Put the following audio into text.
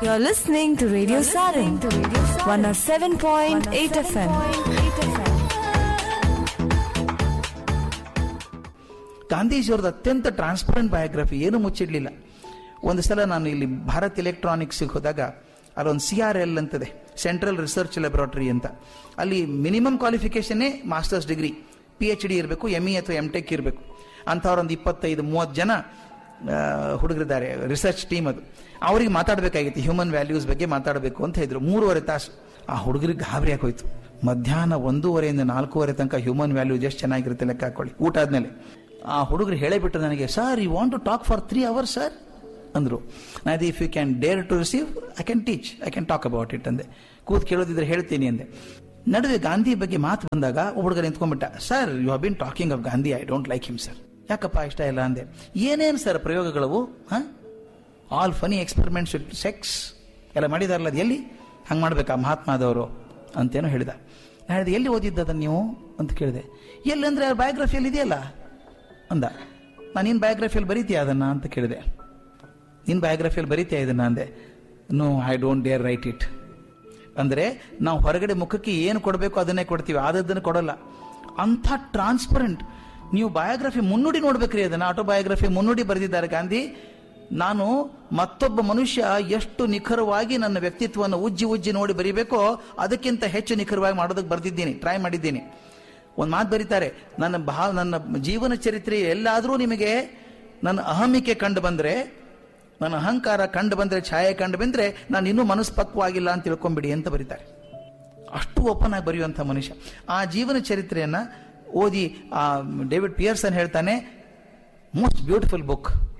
You're listening to Radio Sarin, 107.8 FM. ಗಾಂಧೀಜಿಯವ್ರದ್ದು ಅತ್ಯಂತ transparent biography ಏನು ಮುಚ್ಚಿಡ್ಲಿಲ್ಲ ಒಂದು ಸಲ ನಾನು ಇಲ್ಲಿ ಭಾರತ್ ಎಲೆಕ್ಟ್ರಾನಿಕ್ಸ್ಗೆ ಹೋದಾಗ ಅಲ್ಲೊಂದು ಸಿ ಆರ್ ಎಲ್ ಅಂತದೆ ಸೆಂಟ್ರಲ್ ರಿಸರ್ಚ್ ಲ್ಯಾಬೊರೇಟರಿ ಅಂತ ಅಲ್ಲಿ ಮಿನಿಮಮ್ ಕ್ವಾಲಿಫಿಕೇಶನ್ನೇ masters degree P H D ಇರಬೇಕು ಎಮ್ ಇ ಅಥವಾ ಎಮ್ ಟೆಕ್ ಇರಬೇಕು ಅಂಥವ್ರೊಂದು ಇಪ್ಪತ್ತೈದು ಮೂವತ್ತು ಜನ ಆ, ಹುಡುಗರಿದ್ದಾರೆ ರಿಸರ್ಚ್ ಟೀಮ್ ಅದು ಅವ್ರಿಗೆ ಮಾತಾಡಬೇಕಾಗಿತ್ತು ಹ್ಯೂಮನ್ ವ್ಯಾಲ್ಯೂಸ್ ಬಗ್ಗೆ ಮಾತಾಡಬೇಕು ಅಂತ ಹೇಳಿದ್ರು ಮೂರುವರೆ ತಾಸು ಆ ಹುಡುಗರಿಗೆ ಗಾಬರಿ ಆಗೋಯ್ತು ಮಧ್ಯಾಹ್ನ ಒಂದೂವರೆಯಿಂದ ನಾಲ್ಕೂವರೆ ತನಕ ಹ್ಯೂಮನ್ ವ್ಯಾಲ್ಯೂಸ್ ಎಷ್ಟು ಚೆನ್ನಾಗಿರುತ್ತೆ ಲೆಕ್ಕ ಹಾಕೊಳ್ಳಿ ಊಟ ಆದ್ಮೇಲೆ ಆ ಹುಡುಗರು ಹೇಳೇ ಬಿಟ್ಟು ನನಗೆ sir you want to talk for three hours sir ಅಂದರು ನಾನು if you can dare to receive I can teach I can talk about it ಅಂದೆ ಕೂತ್ ಕೇಳೋದಿದ್ರೆ ಹೇಳ್ತೀನಿ ಅಂದೆ ನಡುವೆ ಗಾಂಧಿ ಬಗ್ಗೆ ಮಾತು ಬಂದಾಗ ಒಬ್ಬ ಹುಡುಗ ನಿಂತ್ಕೊಂಡ್ಬಿಟ್ಟ sir you have been talking of Gandhi I don't like him sir ಯಾಕಪ್ಪ ಇಷ್ಟ ಇಲ್ಲ ಅಂದೆ ಏನೇನು ಸರ್ ಪ್ರಯೋಗಗಳವು ಹಾಂ all funny experiments with sex ಎಲ್ಲ ಮಾಡಿದಾರಲ್ಲ ಅದು ಎಲ್ಲಿ ಹಂಗೆ ಮಾಡ್ಬೇಕಾ ಮಹಾತ್ಮಾದವರು ಅಂತೇನೋ ಹೇಳಿದ ನಾನು ಹೇಳಿದೆ ಎಲ್ಲಿ ಓದಿದ್ದು ಅದನ್ನು ನೀವು ಅಂತ ಕೇಳಿದೆ ಎಲ್ಲಿ ಅಂದರೆ ಬಯೋಗ್ರಫಿಯಲ್ಲಿ ಇದೆಯಲ್ಲ ಅಂದ ನಾನು ನಿನ್ನ ಬಯೋಗ್ರಫಿಯಲ್ಲಿ ಬರೀತೀಯ ಅದನ್ನು ಅಂತ ಕೇಳಿದೆ ನಿನ್ನ ಬಯೋಗ್ರಫಿಯಲ್ಲಿ ಬರೀತೀಯ ಇದನ್ನ ಅಂದೆ no I don't dare write it ಅಂದರೆ ನಾವು ಹೊರಗಡೆ ಮುಖಕ್ಕೆ ಏನು ಕೊಡಬೇಕು ಅದನ್ನೇ ಕೊಡ್ತೀವಿ ಆದದ್ದನ್ನು ಕೊಡಲ್ಲ ಅಂಥ ಟ್ರಾನ್ಸ್ಪರೆಂಟ್ ನೀವು ಬಯೋಗ್ರಫಿ ಮುನ್ನುಡಿ ನೋಡ್ಬೇಕ್ರಿ ಅದನ್ನ ಆಟೋಬಯೋಗ್ರಫಿ ಮುನ್ನುಡಿ ಬರೆದಿದ್ದಾರೆ ಗಾಂಧಿ ನಾನು ಮತ್ತೊಬ್ಬ ಮನುಷ್ಯ ಎಷ್ಟು ನಿಖರವಾಗಿ ನನ್ನ ವ್ಯಕ್ತಿತ್ವವನ್ನು ಉಜ್ಜಿ ಉಜ್ಜಿ ನೋಡಿ ಬರಿಬೇಕೋ ಅದಕ್ಕಿಂತ ಹೆಚ್ಚು ನಿಖರವಾಗಿ ಮಾಡೋದಕ್ಕೆ ಬರೆದಿದ್ದೀನಿ ಟ್ರೈ ಮಾಡಿದ್ದೀನಿ ಒಂದು ಮಾತು ಬರೀತಾರೆ ನನ್ನ ಭಾವ ನನ್ನ ಜೀವನ ಚರಿತ್ರೆ ಎಲ್ಲಾದರೂ ನಿಮಗೆ ನನ್ನ ಅಹಮಿಕೆ ಕಂಡು ಬಂದರೆ ನನ್ನ ಅಹಂಕಾರ ಕಂಡು ಬಂದರೆ ಛಾಯೆ ಕಂಡು ಬಂದರೆ ನಾನು ಇನ್ನೂ ಮನಸ್ಪಕ್ವಾಗಿಲ್ಲ ಅಂತ ತಿಳ್ಕೊಂಬಿಡಿ ಅಂತ ಬರೀತಾರೆ ಅಷ್ಟು ಓಪನ್ ಆಗಿ ಬರೆಯುವಂಥ ಮನುಷ್ಯ ಆ ಜೀವನ ಚರಿತ್ರೆಯನ್ನ ಓದಿ ಆ ಡೇವಿಡ್ ಪಿಯರ್ಸನ್ ಹೇಳ್ತಾನೆ ಮೋಸ್ಟ್ ಬ್ಯೂಟಿಫುಲ್ ಬುಕ್